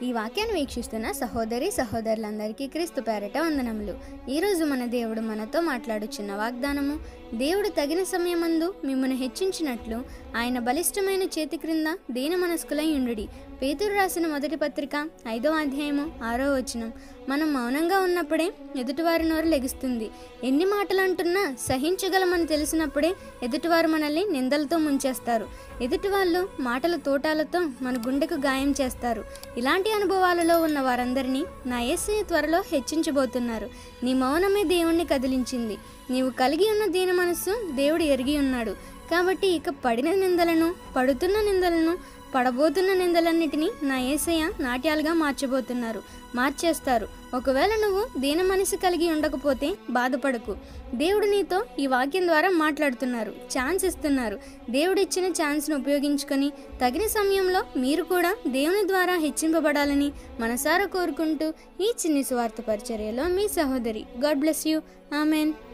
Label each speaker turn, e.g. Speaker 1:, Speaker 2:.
Speaker 1: ఈ వాక్యాన్ని వీక్షిస్తున్న సహోదరి సహోదరులందరికీ క్రీస్తు పేరట వందనములు ఈరోజు మన దేవుడు మనతో మాట్లాడుచున్న వాగ్దానము దేవుడు తగిన సమయమందు మిమ్మల్ని హెచ్చించినట్లు ఆయన బలిష్టమైన చేతి క్రింద దీన మనస్కులై ఉండుడి పేతురు రాసిన మొదటి పత్రిక ఐదో అధ్యాయము ఆరో వచనం మనం మౌనంగా ఉన్నప్పుడే ఎదుటివారి నోరు లెగుస్తుంది ఎన్ని మాటలు అంటున్నా సహించగలమని తెలిసినప్పుడే ఎదుటివారు మనల్ని నిందలతో ముంచేస్తారు ఎదుటివాళ్ళు మాటల తోటాలతో మన గుండెకు గాయం చేస్తారు ఇలాంటి అనుభవాలలో ఉన్న వారందరినీ నా యేసయ్య త్వరలో హెచ్చించబోతున్నారు నీ మౌనమే దేవుణ్ణి కదిలించింది నీవు కలిగి ఉన్న దీన మనస్సు దేవుడు ఎరిగి ఉన్నాడు కాబట్టి ఇక పడిన నిందలను పడుతున్న నిందలను పడబోతున్న నిందలన్నిటినీ నా ఏసయ్య నాట్యాలుగా మార్చబోతున్నారు మార్చేస్తారు ఒకవేళ నువ్వు దీన మనసు కలిగి ఉండకపోతే బాధపడకు దేవుడు నీతో ఈ వాక్యం ద్వారా మాట్లాడుతున్నారు ఛాన్స్ ఇస్తున్నారు దేవుడు ఇచ్చిన ఛాన్స్ను ఉపయోగించుకొని తగిన సమయంలో మీరు కూడా దేవుని ద్వారా హెచ్చింపబడాలని మనసారా కోరుకుంటూ ఈ చిన్ని స్వార్థ పరిచర్యలో మీ సహోదరి గాడ్ బ్లెస్ యూ ఆమెన్